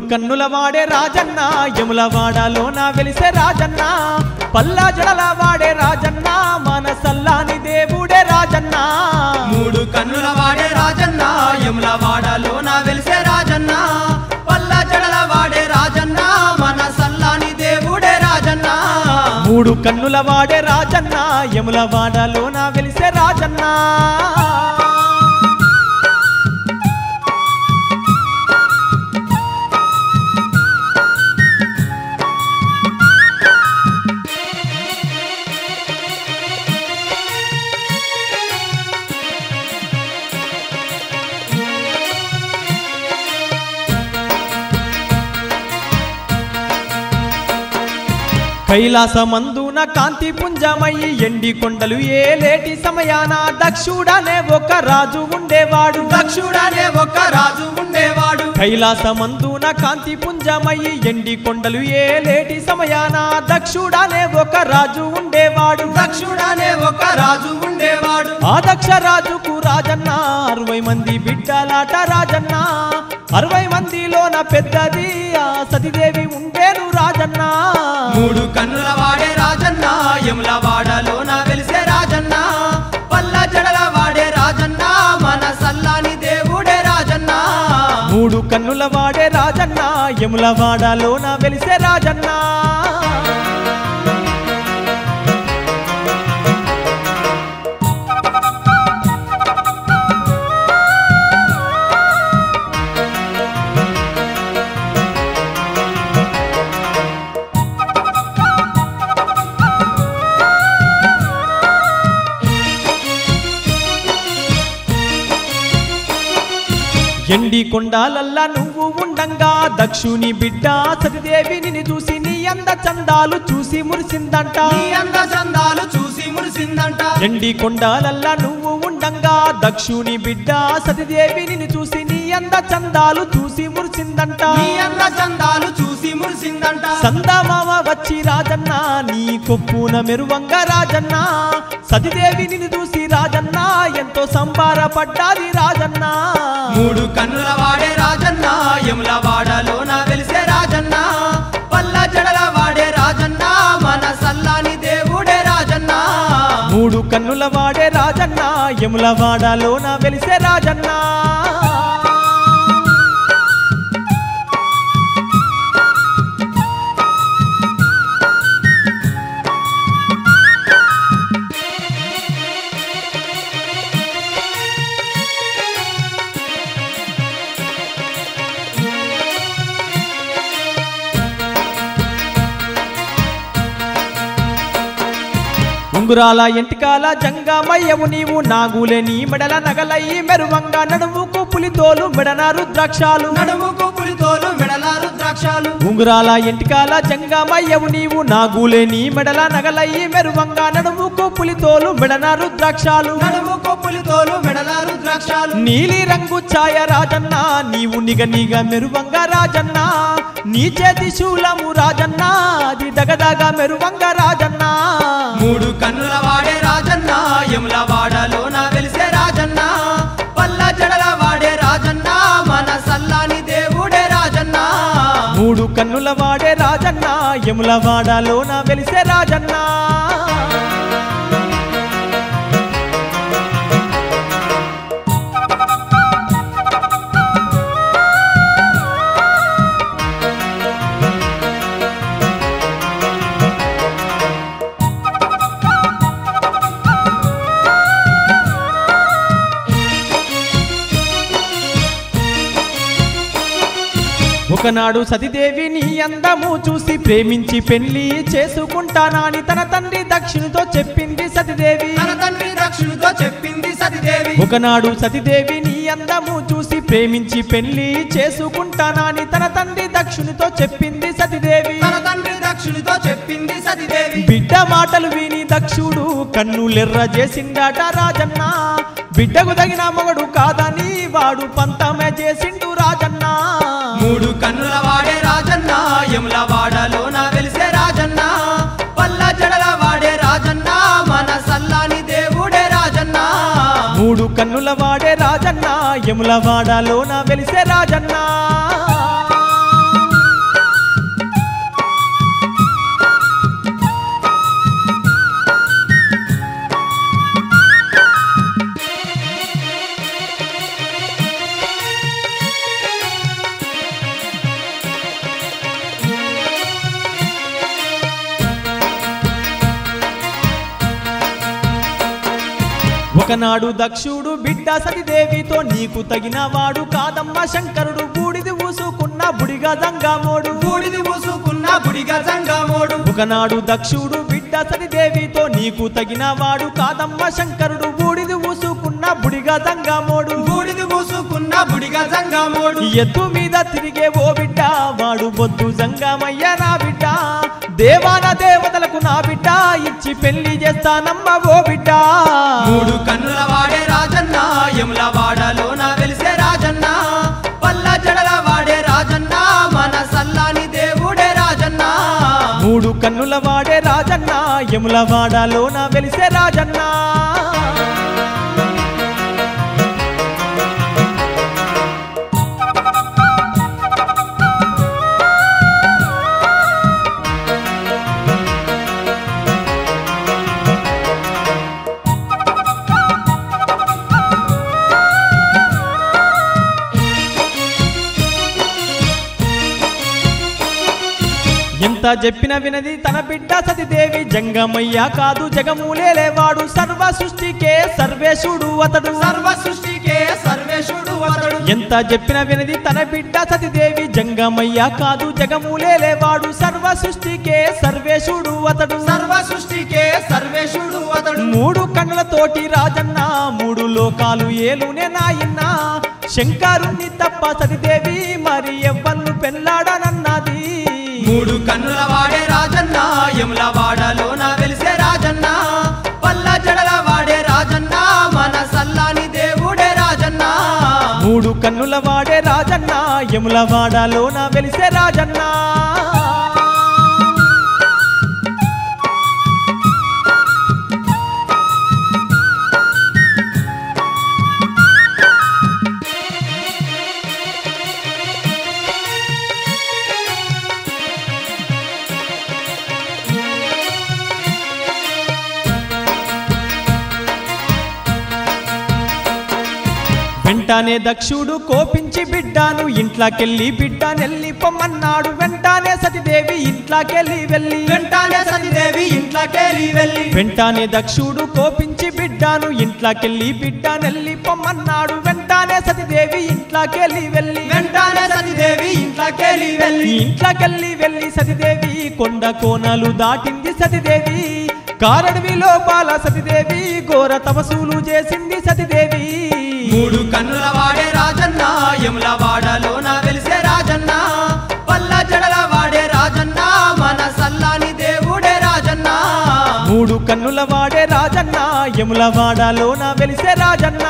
కన్నుల వాడే రాజన్న యముల వాడలోన వెలిసే రాజన్న పల్లా జడల వాడే రాజన్న మన సల్లాని దేవుడే రాజన్న మూడు కన్నుల వాడే రాజన్న యముల వాడలో నా వెలిసే రాజన్న పల్ల జడల వాడే రాజన్న మన సల్లాని దేవుడే రాజన్న మూడు కన్నుల వాడే రాజన్న యముల వాడలోన వెలిసే రాజన్న కైలాసమందున కాంతి పుంజమయ్యి ఎండి కొండలు ఏలేటి సమయాన దక్షుడనే ఒక రాజు ఉండేవాడు దక్షుడనే ఒక రాజు ఉండేవాడు కైలాసమందున కాంతి పుంజమయ్యి ఎండి కొండలు ఏలేటి సమయాన దక్షుడనే ఒక రాజు ఉండేవాడు దక్షుడనే ఒక రాజు ఉండేవాడు ఆ దక్ష రాజుకు రాజన్న అరవై మంది బిడ్డలాట రాజన్న అరవై మందిలోన పెద్దది ఆ సతిదేవి ఉండేను రాజన్న మూడు కన్నుల వాడే రాజన్న యముల వాడలో నా వెలిసే రాజన్న పల్ల జడల వాడే రాజన్న మన సల్లాని దేవుడే రాజన్న మూడు కన్నుల వాడే రాజన్న యముల వాడలోన వెలిసే రాజన్న ఎండి కొండాలల్లా నువ్వు ఉండంగా దక్షుని బిడ్డ సతిదేవి నిన్ను చూసి నీ అంద చందాలు చూసి మురిసిందంట నీ అంద చందాలు చూసి మురిసిందంట ఎండి కొండాలల్లా నువ్వు ఉండంగా దక్షుని బిడ్డ సతిదేవి నిన్ను చూసి నీ అంద చందాలు చూసి మురిసిందంట నీ అంద చందాలు చూసి మురిసిందంట సందామామ వచ్చి రాజన్న నీ కొప్పున మెరువంగా రాజన్న సతిదేవి నిన్ను చూసి రాజన్న ఎంతో సంబారపడ్డాది రాజన్న మూడు కన్నుల వాడే రాజన్న యముల వాడలో నా వెలిసే రాజన్న పల్ల జడల వాడే రాజన్న మన సల్లాని దేవుడే రాజన్న మూడు కన్నుల వాడే రాజన్న యముల వాడలోన వెలిసే రాజన్న ఉంగురాల ఎంటికాల జంగమయ్యవు నీవు నాగులే నీ మెడల నగలయ్యి మెరువంగా నడుముకు పులితోలు మెడన రుద్రాక్షాలు నడుముకు పులితోలు మెడల రుద్రాక్షాలు ఉంగురాల ఎంటికాల జంగమయ్యవు నీవు నాగులే నీ మెడల నగలయ్యి మెరువంగా నడుముకు పులితోలు మెడన రుద్రాక్షాలు నడుముకు పులితోలు మెడల రుద్రాక్షాలు నీలి రంగు ఛాయ రాజన్న నీవు నిగ నిగ మెరువంగా రాజన్న నీ చేతి శూలము రాజన్న అది దగదగ మెరువంగా రాజన్న మూడు కన్నుల వాడే రాజన్న యముల వాడలో నా వెలిసే రాజన్న పల్ల జడల వాడే రాజన్న మన సల్లాని దేవుడే రాజన్న మూడు కన్నుల వాడే రాజన్న యముల వాడలోన వెలిసే రాజన్న ఒకనాడు సతిదేవి నీ అందము చూసి ప్రేమించి పెళ్లి చేసుకుంటానాని తన తండ్రి దక్షిణతో చెప్పింది సతిదేవి తన తండ్రి దక్షునితో చెప్పింది సతిదేవి ఒకనాడు సతిదేవి నీ అందము చూసి ప్రేమించి పెళ్లి చేసుకుంటానాని తన తండ్రి దక్షునితో చెప్పింది సతిదేవి తన తండ్రి దక్షునితో చెప్పింది సతిదేవి బిడ్డ మాటలు విని దక్షుడు కన్నులెర్ర చేసిండట రాజన్న బిడ్డకు తగిన మొగడు కాదని వాడు పంతమే చేసిండు రాజన్న మూడు కన్నుల వాడే రాజన్న యముల వాడలో నా వెలిసే రాజన్న పల్ల జడల వాడే రాజన్న మన సల్లాని దేవుడే రాజన్న మూడు కన్నుల వాడే రాజన్న యముల వాడలోన వెలిసే రాజన్న ఒకనాడు దక్షుడు బిడ్డ సతిదేవితో నీకు తగిన వాడు కాదమ్మ శంకరుడు బూడిది ఊసుకున్న బుడిగా జంగామోడు బూడిది మూసుకున్న బుడిగా జంగామోడు ఒకనాడు దక్షుడు బిడ్డ సతిదేవితో నీకు తగిన వాడు కాదమ్మ శంకరుడు బూడిది ఊసుకున్న బుడిగా జంగామోడు బూడిది మూసుకున్న బుడిగా జంగామోడు ఎద్దు మీద తిరిగే ఓ బిడ్డ వాడు బొద్దు జంగమయ్య నా బిడ్డ దేవాన దేవతలకు నా బిడ్డ ఇచ్చి పెళ్లి చేస్తానమ్మ ఓ బిడ్డ మూడు కన్నుల వాడే రాజన్న యముల వాడలోన వెలిసే రాజన్న పల్ల జడల వాడే రాజన్న మన సల్లాని దేవుడే రాజన్న మూడు కన్నుల వాడే రాజన్న యముల వాడలోన వెలిసే రాజన్న ఎంత చెప్పిన వినది తన బిడ్డ సతిదేవి జంగమయ్య కాదు జగమూలేవాడు సర్వ సృష్టికే సర్వేశుడు అతడు సర్వ సృష్టికే సర్వేశుడు అతడు ఎంత చెప్పిన వినది తన బిడ్డ సతిదేవి జంగమయ్య కాదు జగమూలేవాడు సర్వ సృష్టికే సర్వేశుడు అతడు సర్వ సృష్టికే సర్వేశుడు అతడు మూడు కన్నులతోటి రాజన్న మూడు లోకాలు ఏలునే నాయన్న శంకరుణ్ణి తప్ప సతిదేవి మరి ఎవ్వన్ను పెళ్ళాడనన్నది మూడు కన్నుల వాడే రాజన్న యముల వాడలోన వెలిసే రాజన్న పల్ల జడల వాడే రాజన్న మన సల్లాని దేవుడే రాజన్న మూడు కన్నుల వాడే రాజన్న యముల వాడలోన వెలిసే రాజన్న వెంటనే దక్షుడు కోపించి బిడ్డాను ఇంట్లోకెళ్ళి బిడ్డ నెల్లి పొమ్మన్నాడు వెంటనే సతిదేవి ఇంట్లోకెళ్ళి వెళ్ళి వెంటనే సతీదేవి ఇంట్లోకెళ్ళి వెళ్ళి వెంటనే దక్షుడు కోపించి బిడ్డాను ఇంట్లోకెళ్ళి బిడ్డ నెల్లి పొమ్మన్నాడు వెంటనే సతిదేవి ఇంట్లోకెళ్ళి వెళ్ళి వెంటనే సతీదేవి ఇంట్లోకెళ్ళి వెళ్ళి ఇంట్లోకెళ్ళి వెళ్ళి సతిదేవి కొండ కోనలు దాటింది సతిదేవి కారడవి లోపాల సతిదేవి ఘోర తపస్సులు చేసింది సతిదేవి మూడు కన్నుల వాడే రాజన్న యముల వాడలోన వెలిసే రాజన్న పల్ల జడల వాడే రాజన్న మన సల్లాని దేవుడే రాజన్న మూడు కన్నుల వాడే రాజన్న యముల వాడలోన వెలిసే రాజన్న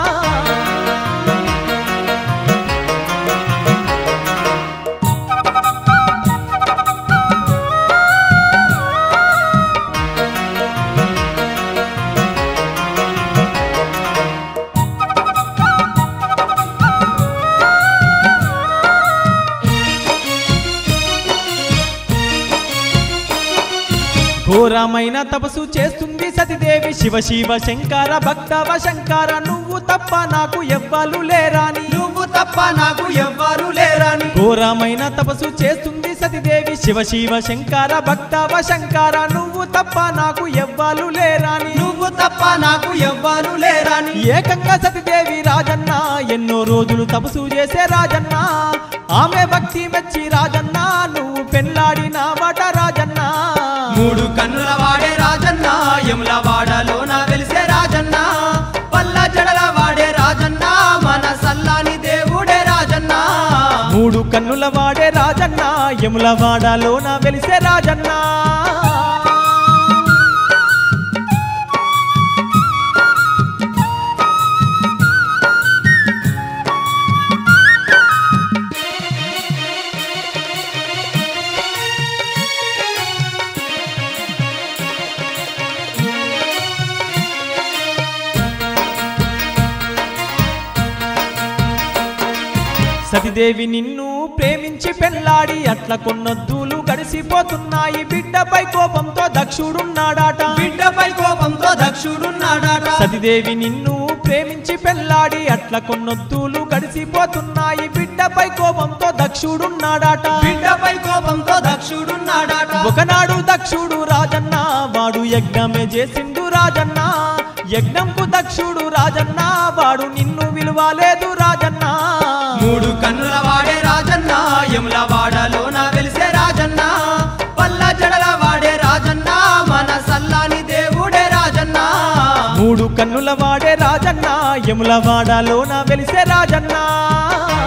ఘోరమైన తపస్సు చేస్తుంది సతిదేవి శివ శివ శంకర భక్తవ శంకర నువ్వు తప్ప నాకు ఎవ్వలు లేరాని నువ్వు తప్ప నాకు ఎవ్వరు లేరని ఘోరమైన తపస్సు చేస్తుంది సతిదేవి శివ శివ శంకర భక్తవ శంకర నువ్వు తప్ప నాకు ఎవ్వలు లేరాని నువ్వు తప్ప నాకు ఎవ్వరు లేరని ఏకంగా సతిదేవి రాజన్న ఎన్నో రోజులు తపస్సు చేసే రాజన్న ఆమె భక్తి మెచ్చి రాజన్న నువ్వు పెళ్ళాడిన వాట రాజన్న మూడు కన్నుల వాడే రాజన్న యముల వాడలోన వెలిసే రాజన్న పల్ల జడల వాడే రాజన్న మన సల్లాని దేవుడే రాజన్న మూడు కన్నుల వాడే రాజన్న యముల వాడలోన వెలిసే రాజన్న సతిదేవి నిన్ను ప్రేమించి పెళ్ళాడి అట్ల కొన్నొద్దులు గడిసిపోతున్నాయి బిడ్డపై కోపంతో దక్షుడున్నాడాట బిడ్డపై కోపంతో దక్షుడున్నాడట సతిదేవి నిన్ను ప్రేమించి పెళ్ళాడి అట్ల కొన్నొద్దులు గడిసిపోతున్నాయి బిడ్డపై కోపంతో దక్షుడున్నాడాట బిడ్డపై కోపంతో దక్షుడున్నాడట ఒకనాడు దక్షుడు రాజన్న వాడు యజ్ఞమే చేసిండు రాజన్న యజ్ఞంకు దక్షుడు రాజన్న వాడు నిన్ను విలువలేదు రాజన్న మూడు కన్నుల వాడే రాజన్న యముల వాడలోన వెలిసే రాజన్న పల్ల జడల వాడే రాజన్న మన సల్లాని దేవుడే రాజన్న మూడు కన్నుల వాడే రాజన్న యముల వాడలోన వెలిసే రాజన్న